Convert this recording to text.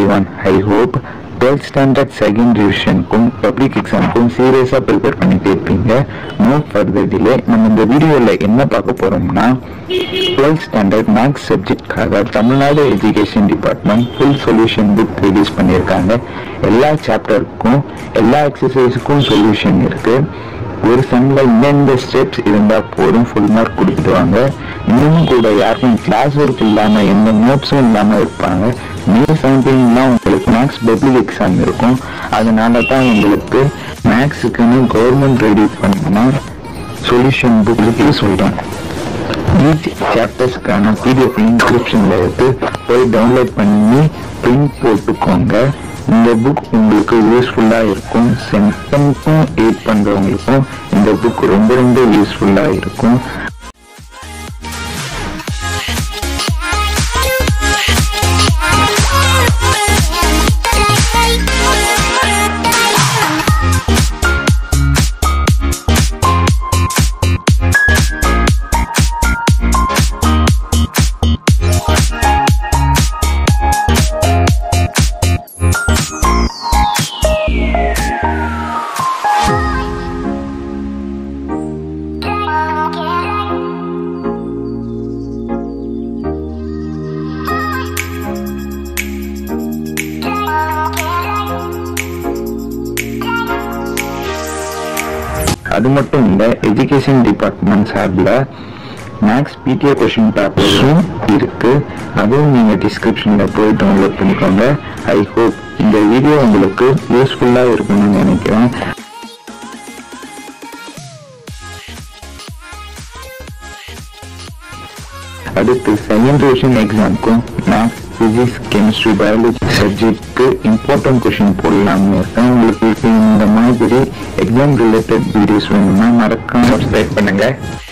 one I hope twelfth standard second ரிவிஷனுக்கும் public எக்ஸாமுக்கும் சீரியஸாக ப்ரிப்பேர் பண்ணிட்டு இருப்பீங்க நோ ஃபர்தர் டிலே நம்ம இந்த வீடியோவில் என்ன பார்க்க போகிறோம்னா டுவெல்த் ஸ்டாண்டர்ட் மேக்ஸ் சப்ஜெக்ட்காக Tamil Nadu education department full solution book release பண்ணியிருக்காங்க எல்லா சாப்டருக்கும் எல்லா எக்ஸசைஸுக்கும் சொல்யூஷன் இருக்குது ஒரு செம்ல இந்தந்த ஸ்டெப்ஸ் இருந்தா போதும் ஃபுல் மார்க் கொடுத்துடுவாங்க இன்னும் கூட யாருக்கும் கிளாஸ் ஒர்க் இல்லாம எந்த நோட்ஸும் இல்லாம இருப்பாங்க மே செவன்டீன்லாம் உங்களுக்கு மேக்ஸ் பப்ளிக் எக்ஸாம் இருக்கும் அதனால தான் உங்களுக்கு மேக்ஸுக்குன்னு கவர்மெண்ட் ரெடி பண்ணா சொல்யூஷன் புக்கு சொல்றேன் ஈச் சாப்டர்ஸ்க்கான பிடிஎஃப் இன்ஸ்கிரிப்ஷன்ல எடுத்து போய் டவுன்லோட் பண்ணி பிரிண்ட் போட்டுக்கோங்க இந்த புக் உங்களுக்கு யூஸ்ஃபுல்லா இருக்கும் சென்டனுக்கும் எயிட் பண்றவங்களுக்கும் இந்த புக் ரொம்ப ரொம்ப யூஸ்ஃபுல்லா இருக்கும் அது மட்டும் இல்ல எஜுகேஷன் டிபார்ட்மெண்ட் சார்பில் மேக்ஸ் பிடிஏ கொஷின் பேப்பர்ஸும் இருக்கு அதுவும் நீங்க டிஸ்கிரிப்ஷன்ல போய் டவுன்லோட் பண்ணிக்கோங்க ஐ ஹோப் இந்த வீடியோ உங்களுக்கு யூஸ்ஃபுல்லா இருக்கும்னு நினைக்கிறேன் அடுத்து செகண்ட் டிவிஷன் எக்ஸாமுக்கும் மேக்ஸ் பிசிக்ஸ் கெமிஸ்ட்ரி பயாலஜி சப்ஜெக்ட்க்கு இம்பார்ட்டன்ட் கொஷின் போடலாம்னு இருக்கேன் உங்களுக்கு இந்த மாதிரி எக்ஸாம் ரிலேட்டட் வீடியோஸ் வேணும்னா மறக்காம சப்ஸ்கிரைப் பண்ணுங்க